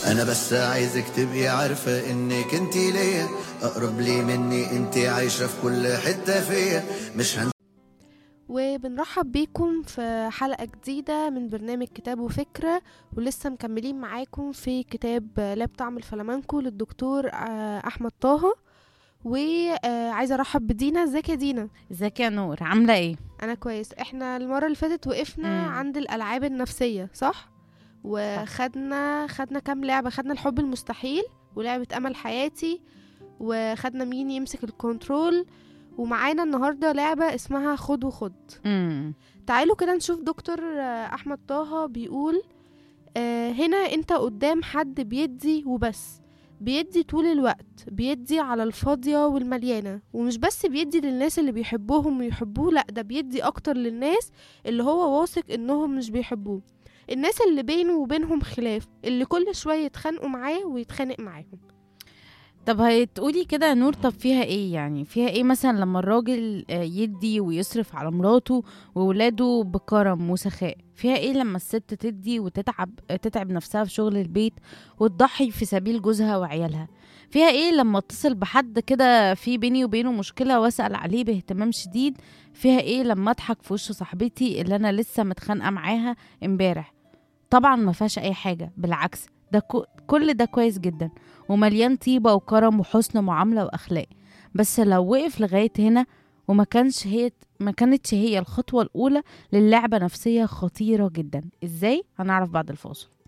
انا بس عايزك تبقي عارفة انك انتي ليا اقرب لي مني انتي عايشة في كل حتة فيا مش هن... وبنرحب بيكم في حلقة جديدة من برنامج كتاب وفكرة ولسه مكملين معاكم في كتاب لا بطعم الفلامنكو للدكتور آه، أحمد طه وعايزة أرحب بدينا ازيك يا دينا ازيك يا نور عامله ايه أنا كويس احنا المرة اللي فاتت وقفنا مم. عند الألعاب النفسية صح؟ وخدنا خدنا كام لعبة خدنا الحب المستحيل ولعبة أمل حياتي وخدنا مين يمسك الكنترول ومعانا النهاردة لعبة اسمها خد وخد امم تعالوا كده نشوف دكتور آه، احمد طه بيقول آه، هنا انت قدام حد بيدي وبس بيدي طول الوقت بيدي على الفاضية والمليانة ومش بس بيدي للناس اللي بيحبوهم ويحبوه لأ ده بيدي أكتر للناس اللي هو واثق إنهم مش بيحبوه الناس اللي بينه وبينهم خلاف اللي كل شوية يتخانقوا معاه ويتخانق معاهم طب هتقولي كده يا نور طب فيها ايه يعني فيها ايه مثلا لما الراجل آه، يدي ويصرف على مراته وولاده بكرم وسخاء فيها ايه لما الست تدي وتتعب آه، تتعب نفسها في شغل البيت وتضحي في سبيل جوزها وعيالها فيها ايه لما اتصل بحد كده في بيني وبينه مشكلة واسأل عليه باهتمام شديد فيها ايه لما اضحك في وش صاحبتي اللي انا لسه متخانقة معاها امبارح طبعا ما فيهاش اي حاجة بالعكس ده كو- كل ده كويس جدا ومليان طيبة وكرم وحسن معاملة وأخلاق بس لو وقف لغاية هنا وما كانش هي ما كانتش هي الخطوة الأولى للعبة نفسية خطيرة جدا ازاي هنعرف بعد الفاصل